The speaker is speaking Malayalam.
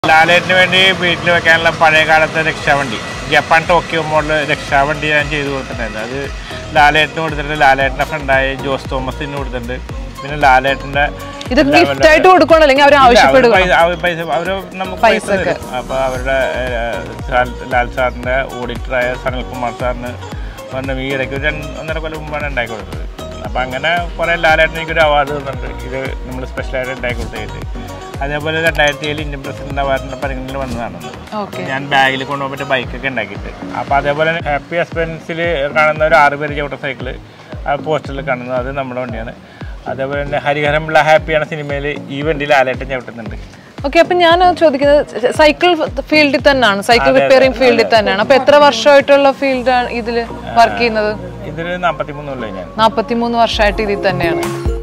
ലാലേട്ടിന് വേണ്ടി വീട്ടിൽ വെക്കാനുള്ള പഴയ കാലത്തെ രക്ഷാവണ്ടി ജപ്പാൻ ടോക്കിയോ മോഡൽ രക്ഷാവണ്ടി ഞാൻ ചെയ്തു കൊടുത്തിട്ടുണ്ടായിരുന്നു അത് ലാലേട്ടിന് കൊടുത്തിട്ടുണ്ട് ലാലേട്ടിൻ്റെ ഫ്രണ്ടായ ജോസ് തോമസിന് കൊടുത്തിട്ടുണ്ട് പിന്നെ ലാലേട്ടിൻ്റെ ഇത് ഗിഫ്റ്റ് ആയിട്ട് കൊടുക്കണം അല്ലെങ്കിൽ അവർ ആവശ്യപ്പെടുക പൈസ അവര് നമുക്ക് പൈസ തരും അപ്പോൾ അവരുടെ ഏഹ്, സാൽ- ലാൽ സാറിൻ്റെ ഓഡിറ്ററായ സനൽകുമാർ സാറിന് പറഞ്ഞ ഈ ഇടയ്ക്ക് ഒരു രണ്ട് ഒന്നര കൊല്ലം മുമ്പാണ് ഉണ്ടാക്കി കൊടുത്തത് അപ്പോൾ അങ്ങനെ കുറേ ലാലേട്ടന് എനിക്കൊരു അവാർഡ് തന്നിട്ടുണ്ട് ഇത് നമ്മൾ സ്പെഷ്യലായിട്ട് ഉണ്ടാക്കി കൊടുത്തതായിട്ട് അതേപോലെ രണ്ടായിരത്തി ഏഴിൽ ഇന്ത്യൻ പ്രസിഡന്റ് അവാർഡിൻ്റെ പരിഗണനയിൽ വന്നതാണ് ഓക്കെ ഞാൻ ബാഗിൽ കൊണ്ടുപോകാൻ പറ്റിയ ബൈക്കൊക്കെ ഉണ്ടാക്കിയിട്ട് അപ്പോൾ അതേപോലെ ഹാപ്പി ഹസ്ബൻഡ്സിൽ കാണുന്ന ഒരു ആറ് പേര് ചവിട്ട സൈക്കിള് ആ പോസ്റ്ററിൽ കാണുന്നത് അത് നമ്മുടെ വണ്ടിയാണ് അതേപോലെ തന്നെ ഹരിഹരമുള്ള ഹാപ്പിയാണ് സിനിമയിൽ ഈ വണ്ടിയിൽ ആലേട്ടൻ ചവിട്ടുന്നുണ്ട് ഓക്കെ അപ്പൊ ഞാൻ ചോദിക്കുന്നത് സൈക്കിൾ ഫീൽഡിൽ തന്നെയാണ് സൈക്കിൾ റിപ്പയറിംഗ് ഫീൽഡിൽ തന്നെയാണ് അപ്പൊ എത്ര വർഷമായിട്ടുള്ള ഫീൽഡാണ് ഇതിൽ വർക്ക് ചെയ്യുന്നത് ഇതിൽ നാൽപ്പത്തി മൂന്ന് കൊല്ലം ഞാൻ നാൽപ്പത്തി മൂന്ന് വർഷമായിട്ട് ഇതിൽ തന്നെയാണ്